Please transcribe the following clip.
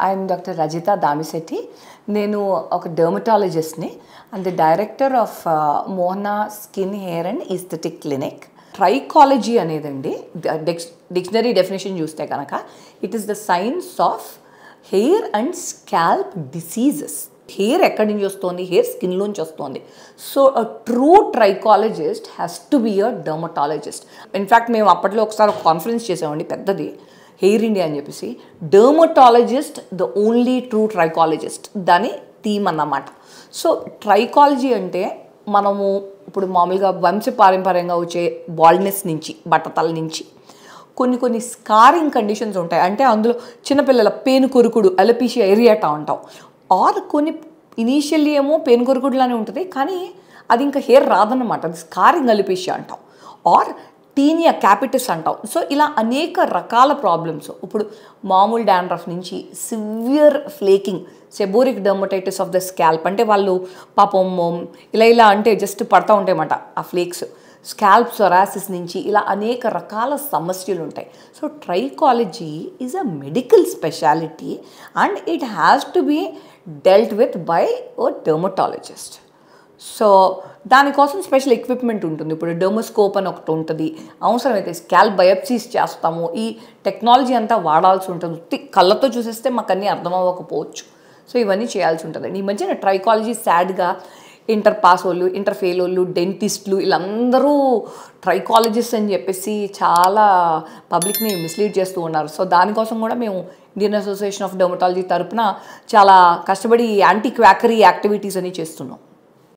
I'm doctor Rajitha Damisetti నేను ఒక డర్మటాలజిస్ట్ని and the director of Mohana skin hair and aesthetic clinic trichology అనేదండి డిక్స్ డిక్షనరీ డెఫినేషన్ చూస్తే కనుక it is the science of hair and scalp diseases hair ఎక్కడి నుంచి వస్తుంది హెయిర్ స్కిన్లోంచి వస్తుంది so a true trichologist has to be a dermatologist in fact మేము అప్పట్లో ఒకసారి ఒక కాన్ఫరెన్స్ చేసామండి పెద్దది హెయిర్ ఇండియా అని చెప్పేసి dermatologist the only true trichologist దాని థీమ్ అన్నమాట సో ట్రైకాలజీ అంటే మనము ఇప్పుడు మామూలుగా వంశపారంపర్యంగా వచ్చే బాల్డ్నెస్ నుంచి బట్టతల నుంచి కొన్ని కొన్ని స్కారింగ్ కండిషన్స్ ఉంటాయి అంటే అందులో చిన్నపిల్లల పేను కొరుకుడు అలపీషియా ఏరియాటా అంటాం ఆర్ కొన్ని ఇనీషియల్లీ ఏమో పేను కొరుకుడులానే ఉంటుంది కానీ అది ఇంకా హెయిర్ రాదన్నమాట అది స్కారింగ్ అలిపేషియా అంటాం ఆర్ టీనియా క్యాపిటిస్ అంటాం సో ఇలా అనేక రకాల ప్రాబ్లమ్స్ ఇప్పుడు మామూలు డాండ్రఫ్ నుంచి severe flaking seborrhoeic dermatitis of the scalp అంటే వాళ్ళు పాపం ఇలా ఇలా అంటే జస్ట్ పడతా ఉంటాయన్నమాట ఆ ఫ్లేక్స్ స్కాల్ప్ సొరాసిస్ నుంచి ఇలా అనేక రకాల సమస్యలు ఉంటాయి so trichology is a medical speciality and it has to be dealt with by a dermatologist so దానికోసం స్పెషల్ ఎక్విప్మెంట్ ఉంటుంది ఇప్పుడు డెమోస్కోప్ అని ఒకటి ఉంటుంది అవసరమైతే స్కాల్ప్ బయోప్సీస్ చేస్తాము ఈ టెక్నాలజీ అంతా వాడాల్సి ఉంటుంది ఉత్తి కళ్ళతో చూసేస్తే మాకు అన్నీ అర్థం అవ్వకపోవచ్చు సో ఇవన్నీ చేయాల్సి ఉంటుందండి ఈ మధ్యన ట్రైకాలజీ సాడ్గా ఇంటర్ పాస్ వాళ్ళు ఇంటర్ ఫెయిల్ వాళ్ళు డెంటిస్టులు వీళ్ళందరూ ట్రైకాలజిస్ట్ అని చెప్పేసి చాలా పబ్లిక్ని మిస్లీడ్ చేస్తూ ఉన్నారు సో దానికోసం కూడా మేము ఇండియన్ అసోసియేషన్ ఆఫ్ డెమటాలజీ తరపున చాలా కష్టపడి యాంటీ క్వాకరీ యాక్టివిటీస్ అని చేస్తున్నాం